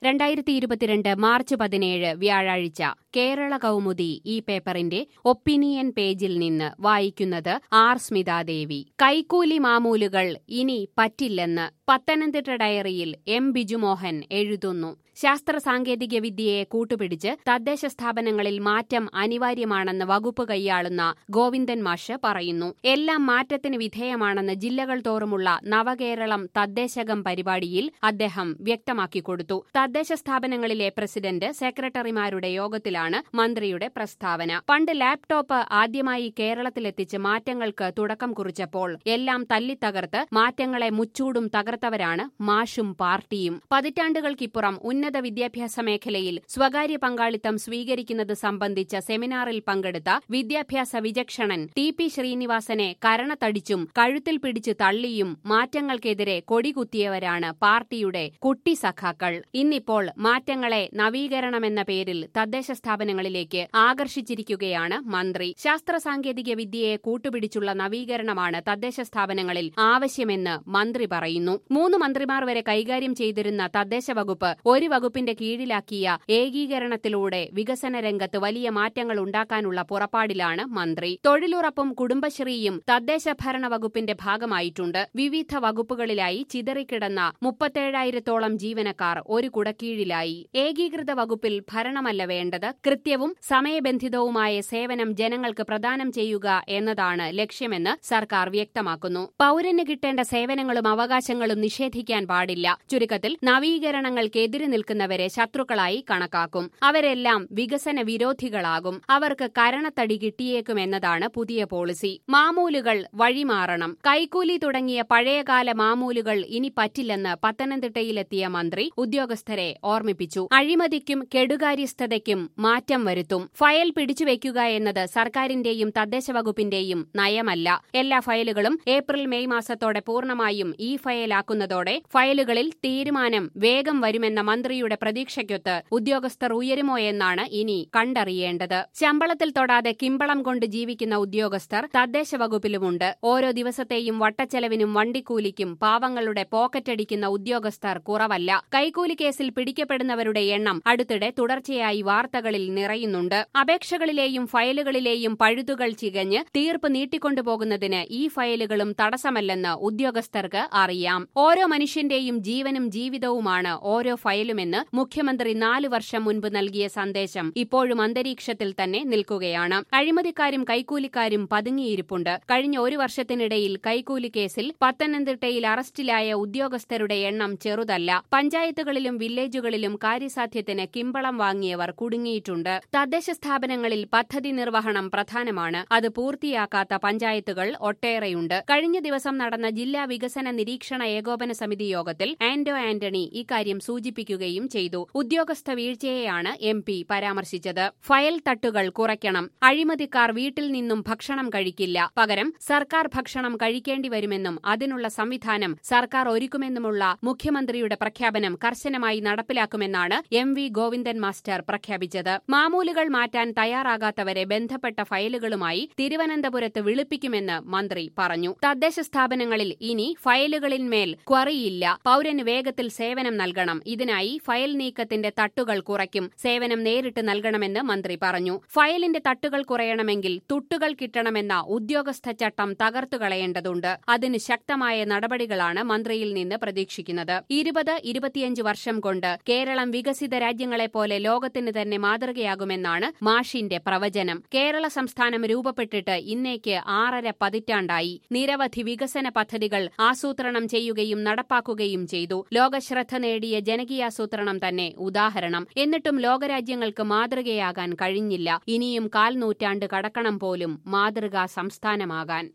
രണ്ടായിരത്തി ഇരുപത്തിരണ്ട് മാർച്ച് പതിനേഴ് വ്യാഴാഴ്ച കേരള കൗമുദി ഈ പേപ്പറിന്റെ ഒപ്പീനിയൻ പേജിൽ നിന്ന് വായിക്കുന്നത് ആർ സ്മിതാദേവി കൈക്കൂലി മാമൂലുകൾ ഇനി പറ്റില്ലെന്ന് പത്തനംതിട്ട ഡയറിയിൽ എം ബിജുമോഹൻ എഴുതുന്നു ശാസ്ത്ര സാങ്കേതിക വിദ്യയെ കൂട്ടുപിടിച്ച് തദ്ദേശ സ്ഥാപനങ്ങളിൽ മാറ്റം അനിവാര്യമാണെന്ന് വകുപ്പ് കൈയാളുന്ന ഗോവിന്ദൻ മാഷ് പറയുന്നു എല്ലാം മാറ്റത്തിന് വിധേയമാണെന്ന് ജില്ലകൾ തോറുമുള്ള നവകേരളം തദ്ദേശകം പരിപാടിയിൽ അദ്ദേഹം വ്യക്തമാക്കിക്കൊടുത്തു തദ്ദേശ സ്ഥാപനങ്ങളിലെ പ്രസിഡന്റ് സെക്രട്ടറിമാരുടെ യോഗത്തിലാണ് മന്ത്രിയുടെ പ്രസ്താവന പണ്ട് ലാപ്ടോപ്പ് ആദ്യമായി കേരളത്തിലെത്തിച്ച് മാറ്റങ്ങൾക്ക് തുടക്കം കുറിച്ചപ്പോൾ എല്ലാം തല്ലിത്തകർത്ത് മാറ്റങ്ങളെ മുച്ചൂടും തകർത്തവരാണ് മാഷും പാർട്ടിയും പതിറ്റാണ്ടുകൾക്കിപ്പുറം ഉന്നത വിദ്യാഭ്യാസ മേഖലയിൽ സ്വകാര്യ പങ്കാളിത്തം സ്വീകരിക്കുന്നത് സംബന്ധിച്ച സെമിനാറിൽ പങ്കെടുത്ത വിദ്യാഭ്യാസ വിചക്ഷണൻ ടി പി ശ്രീനിവാസനെ കരണത്തടിച്ചും കഴുത്തിൽ പിടിച്ചു തള്ളിയും മാറ്റങ്ങൾക്കെതിരെ കൊടികുത്തിയവരാണ് പാർട്ടിയുടെ കുട്ടി സഖാക്കൾ ഇന്നിപ്പോൾ മാറ്റങ്ങളെ നവീകരണമെന്ന പേരിൽ തദ്ദേശ സ്ഥാപനങ്ങളിലേക്ക് ആകർഷിച്ചിരിക്കുകയാണ് മന്ത്രി ശാസ്ത്ര സാങ്കേതിക വിദ്യയെ കൂട്ടുപിടിച്ചുള്ള നവീകരണമാണ് തദ്ദേശ സ്ഥാപനങ്ങളിൽ ആവശ്യമെന്ന് മന്ത്രി പറയുന്നു മൂന്ന് മന്ത്രിമാർ വരെ കൈകാര്യം ചെയ്തിരുന്ന തദ്ദേശ വകുപ്പ് ഒരു വകുപ്പിന്റെ കീഴിലാക്കിയ ഏകീകരണത്തിലൂടെ വികസന രംഗത്ത് വലിയ മാറ്റങ്ങൾ ഉണ്ടാക്കാനുള്ള പുറപ്പാടിലാണ് മന്ത്രി തൊഴിലുറപ്പും കുടുംബശ്രീയും തദ്ദേശ ഭരണ വകുപ്പിന്റെ ഭാഗമായിട്ടുണ്ട് വിവിധ വകുപ്പുകളിലായി ചിതറിക്കിടന്ന മുപ്പത്തേഴായിരത്തോളം ജീവനക്കാർ ഒരു കുടക്കീഴിലായി ഏകീകൃത വകുപ്പിൽ ഭരണമല്ല വേണ്ടത് കൃത്യവും സമയബന്ധിതവുമായ സേവനം ജനങ്ങൾക്ക് പ്രദാനം ചെയ്യുക എന്നതാണ് ലക്ഷ്യമെന്ന് സർക്കാർ വ്യക്തമാക്കുന്നു പൌരന് കിട്ടേണ്ട സേവനങ്ങളും അവകാശങ്ങളും നിഷേധിക്കാൻ പാടില്ല ചുരുക്കത്തിൽ നവീകരണങ്ങൾക്കെതിരെ നിൽക്കുന്നവരെ ശത്രുക്കളായി കണക്കാക്കും അവരെല്ലാം വികസന വിരോധികളാകും അവർക്ക് കരണത്തടി കിട്ടിയേക്കുമെന്നതാണ് പുതിയ പോളിസി മാമൂലുകൾ വഴിമാറണം കൈക്കൂലി തുടങ്ങിയ പഴയകാല മാമൂലുകൾ ഇനി പറ്റില്ലെന്ന് പത്തനംതിട്ടയിലെത്തിയ മന്ത്രി ഉദ്യോഗസ്ഥരെ ഓർമ്മിപ്പിച്ചു അഴിമതിക്കും കെടുകാര്യസ്ഥതയ്ക്കും മാറ്റം വരുത്തും ഫയൽ പിടിച്ചുവെക്കുക എന്നത് സർക്കാരിന്റെയും തദ്ദേശ വകുപ്പിന്റെയും നയമല്ല എല്ലാ ഫയലുകളും ഏപ്രിൽ മെയ് മാസത്തോടെ പൂർണ്ണമായും ഈ ഫയലാക്കുന്നതോടെ ഫയലുകളിൽ തീരുമാനം വേഗം വരുമെന്ന മന്ത്രിയുടെ പ്രതീക്ഷയ്ക്കൊത്ത് ഉദ്യോഗസ്ഥർ ഉയരുമോ എന്നാണ് ഇനി കണ്ടറിയേണ്ടത് ശമ്പളത്തിൽ തൊടാതെ കിമ്പളം കൊണ്ട് ജീവിക്കുന്ന ഉദ്യോഗസ്ഥർ തദ്ദേശ വകുപ്പിലുമുണ്ട് ഓരോ ദിവസത്തെയും വട്ടച്ചെലവിനും വണ്ടിക്കൂലിക്കും പാവങ്ങളുടെ പോക്കറ്റടിക്കുന്ന ഉദ്യോഗസ്ഥർ കുറവല്ല കൈക്കൂലി കേസിൽ പിടിക്കപ്പെടുന്നവരുടെ എണ്ണം അടുത്തിടെ തുടർച്ചയായി വാർത്തകളിൽ നിറയുന്നുണ്ട് അപേക്ഷകളിലെയും ഫയലുകളിലെയും പഴുതുകൾ ചികഞ്ഞ് തീർപ്പ് നീട്ടിക്കൊണ്ടുപോകുന്നതിന് ഈ ഫയലുകളും തടസ്സമല്ലെന്ന് ഉദ്യോഗസ്ഥർക്ക് അറിയാം ഓരോ മനുഷ്യന്റെയും ജീവനും ജീവിതവുമാണ് ഓരോ ഫയലുമെന്ന് മുഖ്യമന്ത്രി നാലു വർഷം മുൻപ് നൽകിയ സന്ദേശം ഇപ്പോഴും അന്തരീക്ഷത്തിൽ തന്നെ നിൽക്കുകയാണ് അഴിമതിക്കാരും കൈക്കൂലിക്കാരും പതുങ്ങിയിരിപ്പുണ്ട് കഴിഞ്ഞ ഒരു വർഷത്തിനിടയിൽ കൈക്കൂലി കേസിൽ പത്തനംതിട്ടയിൽ അറസ്റ്റിലായ ഉദ്യോഗസ്ഥരുടെ എണ്ണം ചെറുതല്ല പഞ്ചായത്തുകളിലും വില്ലേജുകളിലും കാര്യസാധ്യത്തിന് കിമ്പളം വാങ്ങിയവർ കുടുങ്ങിയിട്ടുണ്ട് തദ്ദേശ സ്ഥാപനങ്ങളിൽ പദ്ധതി നിർവഹണം പ്രധാനമാണ് അത് പൂർത്തിയാക്കാത്ത പഞ്ചായത്തുകൾ ഒട്ടേറെയുണ്ട് കഴിഞ്ഞ ദിവസം നടന്ന ജില്ലാ വികസന നിരീക്ഷണ ഏകോപന സമിതി യോഗത്തിൽ ആന്റോ ആന്റണി ഇക്കാര്യം സൂചിപ്പിക്കുകയും ചെയ്തു ഉദ്യോഗസ്ഥ വീഴ്ചയെയാണ് എം പി പരാമർശിച്ചത് ഫയൽ തട്ടുകൾ കുറയ്ക്കണം അഴിമതിക്കാർ വീട്ടിൽ നിന്നും ഭക്ഷണം കഴിക്കില്ല പകരം സർക്കാർ ഭക്ഷണം കഴിക്കേണ്ടി വരുമെന്നും അതിനുള്ള സംവിധാനം സർക്കാർ ഒരുക്കുമെന്നുമുള്ള മുഖ്യമന്ത്രിയുടെ പ്രഖ്യാപനം കർശനമായി നടപ്പിലാക്കുമെന്നാണ് എം വി ഗോവിന്ദൻ മാസ്റ്റർ പ്രഖ്യാപിച്ചത് മാമൂലുകൾ മാറ്റാൻ തയ്യാറാകാത്തവരെ ബന്ധപ്പെട്ട ഫയലുകളുമായി തിരുവനന്തപുരത്ത് വിളിപ്പിക്കുമെന്ന് മന്ത്രി പറഞ്ഞു തദ്ദേശ സ്ഥാപനങ്ങളിൽ ഇനി ഫയലുകളിന്മേൽ ക്വറിയില്ല പൌരന് വേഗത്തിൽ സേവനം നൽകണം ഇതിനായി ഫയൽ നീക്കത്തിന്റെ തട്ടുകൾ കുറയ്ക്കും സേവനം നേരിട്ട് നൽകണമെന്ന് മന്ത്രി പറഞ്ഞു ഫയലിന്റെ തട്ടുകൾ കുറയണമെങ്കിൽ തുട്ടുകൾ കിട്ടണമെന്ന ഉദ്യോഗസ്ഥ ചട്ടം തകർത്തു കളയേണ്ടതുണ്ട് അതിന് ശക്തമായ നടപടികളാണ് മന്ത്രിയിൽ നിന്ന് പ്രതീക്ഷിക്കുന്നത് ഇരുപത് ഇരുപത്തിയഞ്ച് വർഷം കൊണ്ട് കേരളം വികസിത രാജ്യങ്ങളെപ്പോലെ ലോകത്തിന് തന്നെ മാതൃകയാകുമെന്നാണ് മാഷിന്റെ പ്രവചനം കേരള സംസ്ഥാനം രൂപപ്പെട്ടിട്ട് ഇന്നേക്ക് ആറര പതിറ്റാണ്ടായി നിരവധി വികസന പദ്ധതികൾ ആസൂത്രണം ചെയ്യുകയും നടപ്പാക്കുകയും ചെയ്തു ലോകശ്രദ്ധ നേടിയ ജനകീയാസൂത്രണം തന്നെ ഉദാഹരണം എന്നിട്ടും ലോകരാജ്യങ്ങൾക്ക് മാതൃകയാകാൻ കഴിഞ്ഞില്ല ഇനിയും കാൽ നൂറ്റാണ്ട് കടക്കണം പോലും മാതൃകാ സംസ്ഥാനമാകാൻ